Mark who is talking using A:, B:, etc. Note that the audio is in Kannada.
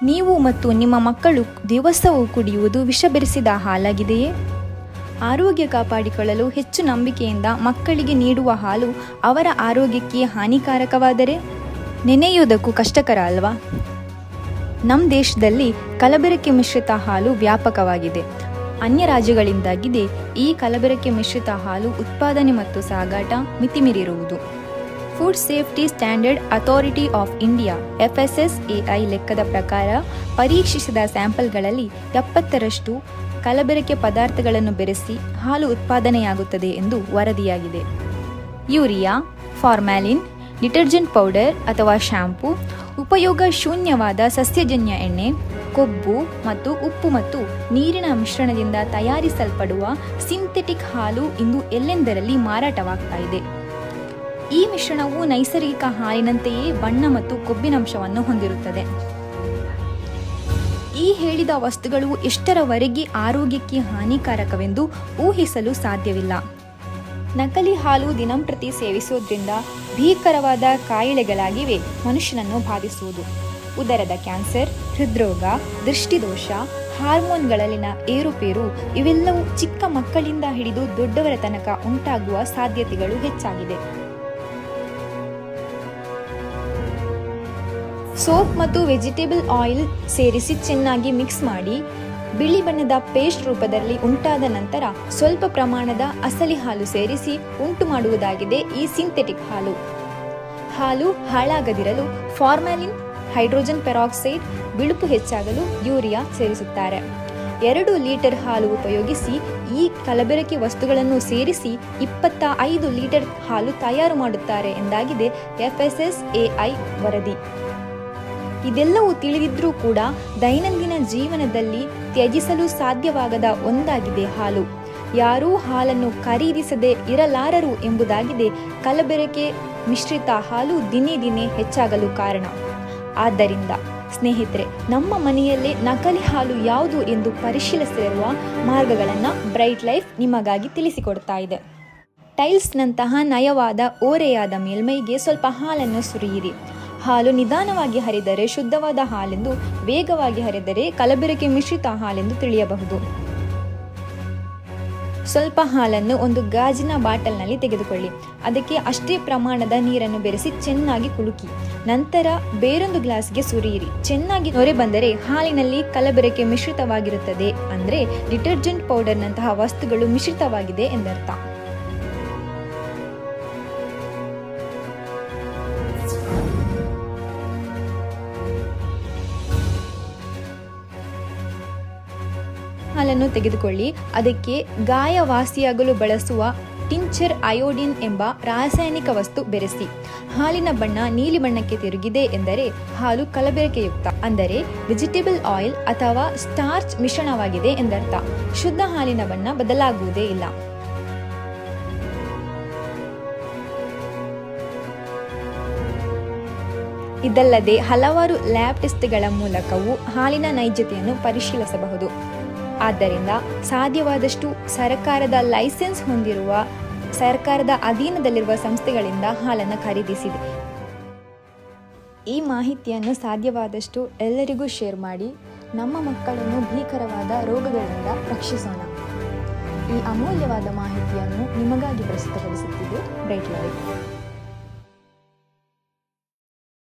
A: ನೀವು ಮತ್ತು ನಿಮ್ಮ ಮಕ್ಕಳು ದಿವಸವೂ ಕುಡಿಯುವುದು ವಿಷ ಬೆರೆಸಿದ ಹಾಲಾಗಿದೆಯೇ ಆರೋಗ್ಯ ಕಾಪಾಡಿಕೊಳ್ಳಲು ಹೆಚ್ಚು ನಂಬಿಕೆಯಿಂದ ಮಕ್ಕಳಿಗೆ ನೀಡುವ ಹಾಲು ಅವರ ಆರೋಗ್ಯಕ್ಕೆ ಹಾನಿಕಾರಕವಾದರೆ ನೆನೆಯುವುದಕ್ಕೂ ಕಷ್ಟಕರ ಅಲ್ವಾ ನಮ್ಮ ದೇಶದಲ್ಲಿ ಕಲಬೆರಕೆ ಮಿಶ್ರಿತ ಹಾಲು ವ್ಯಾಪಕವಾಗಿದೆ ಅನ್ಯ ರಾಜ್ಯಗಳಿಂದಾಗಿದೆ ಈ ಕಲಬೆರಕೆ ಮಿಶ್ರಿತ ಹಾಲು ಉತ್ಪಾದನೆ ಮತ್ತು ಸಾಗಾಟ ಮಿತಿಮೀರಿರುವುದು food safety standard authority of India FSSAI ಲೆಕ್ಕದ ಪ್ರಕಾರ ಪರೀಕ್ಷಿಸಿದ ಸ್ಯಾಂಪಲ್ಗಳಲ್ಲಿ ಎಪ್ಪತ್ತರಷ್ಟು ಕಲಬೆರಕೆ ಪದಾರ್ಥಗಳನ್ನು ಬೆರೆಸಿ ಹಾಲು ಉತ್ಪಾದನೆಯಾಗುತ್ತದೆ ಎಂದು ವರದಿಯಾಗಿದೆ ಯೂರಿಯಾ ಫಾರ್ಮ್ಯಾಲಿನ್ ಡಿಟರ್ಜೆಂಟ್ ಪೌಡರ್ ಅಥವಾ ಶ್ಯಾಂಪೂ ಉಪಯೋಗ ಶೂನ್ಯವಾದ ಸಸ್ಯಜನ್ಯ ಎಣ್ಣೆ ಕೊಬ್ಬು ಮತ್ತು ಉಪ್ಪು ಮತ್ತು ನೀರಿನ ಮಿಶ್ರಣದಿಂದ ತಯಾರಿಸಲ್ಪಡುವ ಸಿಂಥೆಟಿಕ್ ಹಾಲು ಇಂದು ಎಲ್ಲೆಂದರಲ್ಲಿ ಮಾರಾಟವಾಗ್ತಾ ಇದೆ ಈ ಮಿಶ್ರಣವು ನೈಸರ್ಗಿಕ ಹಾಲಿನಂತೆಯೇ ಬಣ್ಣ ಮತ್ತು ಕೊಬ್ಬಿನಂಶವನ್ನು ಹೊಂದಿರುತ್ತದೆ ಈ ಹೇಳಿದ ವಸ್ತುಗಳು ಎಷ್ಟರವರೆಗೆ ಆರೋಗ್ಯಕ್ಕೆ ಹಾನಿಕಾರಕವೆಂದು ಊಹಿಸಲು ಸಾಧ್ಯವಿಲ್ಲ ನಕಲಿ ಹಾಲು ದಿನಂಪ್ರತಿ ಸೇವಿಸುವುದರಿಂದ ಭೀಕರವಾದ ಕಾಯಿಲೆಗಳಾಗಿವೆ ಮನುಷ್ಯನನ್ನು ಬಾಧಿಸುವುದು ಉದರದ ಕ್ಯಾನ್ಸರ್ ಹೃದ್ರೋಗ ದೃಷ್ಟಿದೋಷ ಹಾರ್ಮೋನ್ಗಳಲ್ಲಿನ ಏರುಪೇರು ಇವೆಲ್ಲವೂ ಚಿಕ್ಕ ಮಕ್ಕಳಿಂದ ಹಿಡಿದು ದೊಡ್ಡವರ ತನಕ ಉಂಟಾಗುವ ಸಾಧ್ಯತೆಗಳು ಹೆಚ್ಚಾಗಿದೆ ಸೋಪ್ ಮತ್ತು ವೆಜಿಟೇಬಲ್ ಆಯಿಲ್ ಸೇರಿಸಿ ಚೆನ್ನಾಗಿ ಮಿಕ್ಸ್ ಮಾಡಿ ಬಿಳಿ ಬಣ್ಣದ ಪೇಸ್ಟ್ ರೂಪದಲ್ಲಿ ಉಂಟಾದ ನಂತರ ಸ್ವಲ್ಪ ಪ್ರಮಾಣದ ಅಸಲಿ ಹಾಲು ಸೇರಿಸಿ ಉಂಟು ಮಾಡುವುದಾಗಿದೆ ಈ ಸಿಂಥೆಟಿಕ್ ಹಾಲು ಹಾಲು ಹಾಳಾಗದಿರಲು ಫಾರ್ಮ್ಯಾಲಿನ್ ಹೈಡ್ರೋಜನ್ ಪೆರಾಕ್ಸೈಡ್ ಬಿಳುಪು ಹೆಚ್ಚಾಗಲು ಯೂರಿಯಾ ಸೇರಿಸುತ್ತಾರೆ ಎರಡು ಲೀಟರ್ ಹಾಲು ಉಪಯೋಗಿಸಿ ಈ ಕಲಬೆರಕೆ ವಸ್ತುಗಳನ್ನು ಸೇರಿಸಿ ಇಪ್ಪತ್ತ ಐದು ಲೀಟರ್ ಹಾಲು ತಯಾರು ಮಾಡುತ್ತಾರೆ ಎಂದಾಗಿದೆ ಎಫ್ಎಸ್ಎಸ್ಎಐ ವರದಿ ಇದೆಲ್ಲವೂ ತಿಳಿದಿದ್ರೂ ಕೂಡ ದೈನಂದಿನ ಜೀವನದಲ್ಲಿ ತ್ಯಜಿಸಲು ಸಾಧ್ಯವಾಗದ ಒಂದಾಗಿದೆ ಹಾಲು ಯಾರೂ ಹಾಲನ್ನು ಖರೀದಿಸದೆ ಇರಲಾರರು ಎಂಬುದಾಗಿದೆ ಕಲಬೆರಕೆ ಮಿಶ್ರಿತ ಹಾಲು ದಿನೇ ದಿನೇ ಹೆಚ್ಚಾಗಲು ಕಾರಣ ಆದ್ದರಿಂದ ಸ್ನೇಹಿತರೆ ನಮ್ಮ ಮನೆಯಲ್ಲೇ ನಕಲಿ ಹಾಲು ಯಾವುದು ಎಂದು ಪರಿಶೀಲಿಸಿರುವ ಮಾರ್ಗಗಳನ್ನು ಬ್ರೈಟ್ ಲೈಫ್ ನಿಮಗಾಗಿ ತಿಳಿಸಿಕೊಡ್ತಾ ಇದೆ ಟೈಲ್ಸ್ನಂತಹ ನಯವಾದ ಓರೆಯಾದ ಮೇಲ್ಮೈಗೆ ಸ್ವಲ್ಪ ಹಾಲನ್ನು ಸುರಿಯಿರಿ ಹಾಲು ನಿಧಾನವಾಗಿ ಹರಿದರೆ ಶುದ್ಧವಾದ ಹಾಲೆಂದು ವೇಗವಾಗಿ ಹರಿದರೆ ಕಲಬೆರಕೆ ಮಿಶ್ರಿತ ಹಾಲೆಂದು ತಿಳಿಯಬಹುದು ಸ್ವಲ್ಪ ಹಾಲನ್ನು ಒಂದು ಗಾಜಿನ ಬಾಟಲ್ನಲ್ಲಿ ತೆಗೆದುಕೊಳ್ಳಿ ಅದಕ್ಕೆ ಅಷ್ಟೇ ಪ್ರಮಾಣದ ನೀರನ್ನು ಬೆರೆಸಿ ಚೆನ್ನಾಗಿ ಕುಲುಕಿ ನಂತರ ಬೇರೊಂದು ಗ್ಲಾಸ್ಗೆ ಸುರಿಯಿರಿ ಚೆನ್ನಾಗಿ ನೊರೆ ಬಂದರೆ ಹಾಲಿನಲ್ಲಿ ಕಲಬೆರಕೆ ಮಿಶ್ರಿತವಾಗಿರುತ್ತದೆ ಅಂದರೆ ಡಿಟರ್ಜೆಂಟ್ ಪೌಡರ್ನಂತಹ ವಸ್ತುಗಳು ಮಿಶ್ರಿತವಾಗಿದೆ ಎಂದರ್ಥ ಹಾಲನ್ನು ತೆಗೆದುಕೊಳ್ಳಿ ಅದಕ್ಕೆ ಗಾಯ ವಾಸಿಯಾಗಲು ಬಳಸುವ ಟಿಂಚರ್ ಅಯೋಡಿನ್ ಎಂಬ ರಾಸಾಯನಿಕ ವಸ್ತು ಬೆರೆಸಿ ಹಾಲಿನ ಬಣ್ಣ ನೀಲಿ ಬಣ್ಣಕ್ಕೆ ತಿರುಗಿದೆ ಎಂದರೆ ಹಾಲು ಕಲಬೆರಕೆಯುಕ್ತ ಅಂದರೆ ವೆಜಿಟೇಬಲ್ ಆಯಿಲ್ ಅಥವಾ ಸ್ಟಾರ್ಚ್ ಮಿಶ್ರಣವಾಗಿದೆ ಎಂದರ್ಥ ಶುದ್ಧ ಹಾಲಿನ ಬಣ್ಣ ಬದಲಾಗುವುದೇ ಇಲ್ಲ ಇದಲ್ಲದೆ ಹಲವಾರು ಲ್ಯಾಬ್ ಟೆಸ್ಟ್ಗಳ ಮೂಲಕವೂ ಹಾಲಿನ ನೈಜತೆಯನ್ನು ಪರಿಶೀಲಿಸಬಹುದು ಆದ್ದರಿಂದ ಸಾಧ್ಯವಾದಷ್ಟು ಸರ್ಕಾರದ ಲೈಸೆನ್ಸ್ ಹೊಂದಿರುವ ಸರ್ಕಾರದ ಅಧೀನದಲ್ಲಿರುವ ಸಂಸ್ಥೆಗಳಿಂದ ಹಾಲನ್ನು ಖರೀದಿಸಿದೆ ಈ ಮಾಹಿತಿಯನ್ನು ಸಾಧ್ಯವಾದಷ್ಟು ಎಲ್ಲರಿಗೂ ಶೇರ್ ಮಾಡಿ ನಮ್ಮ ಮಕ್ಕಳನ್ನು ಭೀಕರವಾದ ರೋಗಗಳಿಂದ ರಕ್ಷಿಸೋಣ ಈ ಅಮೂಲ್ಯವಾದ ಮಾಹಿತಿಯನ್ನು ನಿಮಗಾಗಿ ಪ್ರಸ್ತುತಪಡಿಸುತ್ತಿದೆ ಬ್ರೈಟ್ ಲೈಫ್